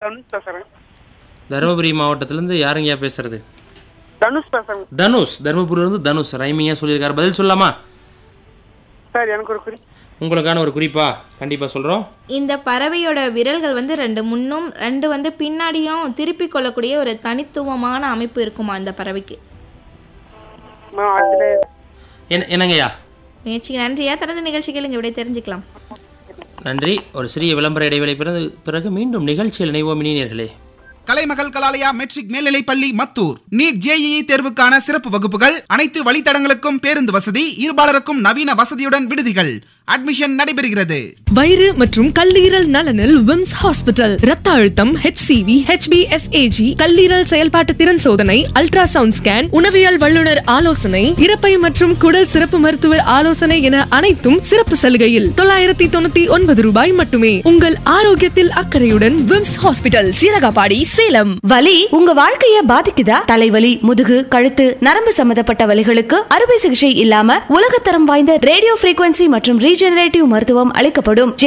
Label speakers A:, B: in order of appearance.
A: தனுஷ் பேசுறேன்
B: தருமபுரி மாவட்டத்திலேருந்து யாருங்கய்யா பேசுறது
A: தனுஷ் பேசுறேன்
B: தனுஷ் தருமபுரியிலேருந்து தனுஷ் ரைமிங்காக சொல்லியிருக்காரு பதில் சொல்லலாமா
A: சார் எனக்கு ஒரு குறி
B: உங்களுக்கான ஒரு குறிப்பா கண்டிப்பாக சொல்கிறோம்
C: இந்த பறவையோட விரல்கள் வந்து ரெண்டு முன்னும் ரெண்டு வந்து பின்னாடியும் திருப்பிக் கொள்ளக்கூடிய ஒரு தனித்துவமான அமைப்பு இருக்குமா இந்த பறவைக்கு
A: மேம் அதுல
B: என்ன என்னங்கய்யா
C: முயற்சிக்கு நன்றியா தொடர்ந்து நிகழ்ச்சிகள் இங்கே விட தெரிஞ்சுக்கலாம்
B: நன்றி ஒரு சிறிய விளம்பர இடைவேளை பிறகு பிறகு மீண்டும் நிகழ்ச்சியில் இணைவோம் இனியர்களே
D: கலைமகள் கலாலயா மெட்ரிக் மேல்நிலைப் பள்ளி மத்தூர் நீட் ஜேஇஇ தேர்வுக்கான சிறப்பு வகுப்புகள் அனைத்து வழித்தடங்களுக்கும் பேருந்து வசதி இருபாலருக்கும் நவீன வசதியுடன் விடுதிகள் அட்மிஷன் நடைபெறுகிறது
E: வயிறு மற்றும் கல்லீரல் நலனில் விம்ஸ் ஹாஸ்பிட்டல் ரத்த அழுத்தம் HCV HbSAg கல்லீரல் செயல்பாட்டு திறன் சோதனை அல்ட்ராசவுண்ட் ஸ்கேன் உணவியல் வல்லுநர் ஆலோசனை இறப்பை மற்றும் குடல் சிறப்பு மருத்துவர் ஆலோசனை என அனைத்தும் சிறப்பு சலுகையில் தொள்ளாயிரத்தி தொண்ணூத்தி ஒன்பது ரூபாய் மட்டுமே உங்கள் ஆரோக்கியத்தில் அக்கறையுடன் விம்ஸ் ஹாஸ்பிட்டல் சீரகாபாடி சேலம்
F: வலி உங்க வாழ்க்கைய பாதிக்குதா தலைவலி முதுகு கழுத்து நரம்பு சம்பந்தப்பட்ட வலிகளுக்கு அறுவை சிகிச்சை இல்லாம உலகத்தரம் வாய்ந்த ரேடியோ frequency மற்றும் ரீஜெனரேட்டிவ் மருத்துவம் அளிக்கப்படும்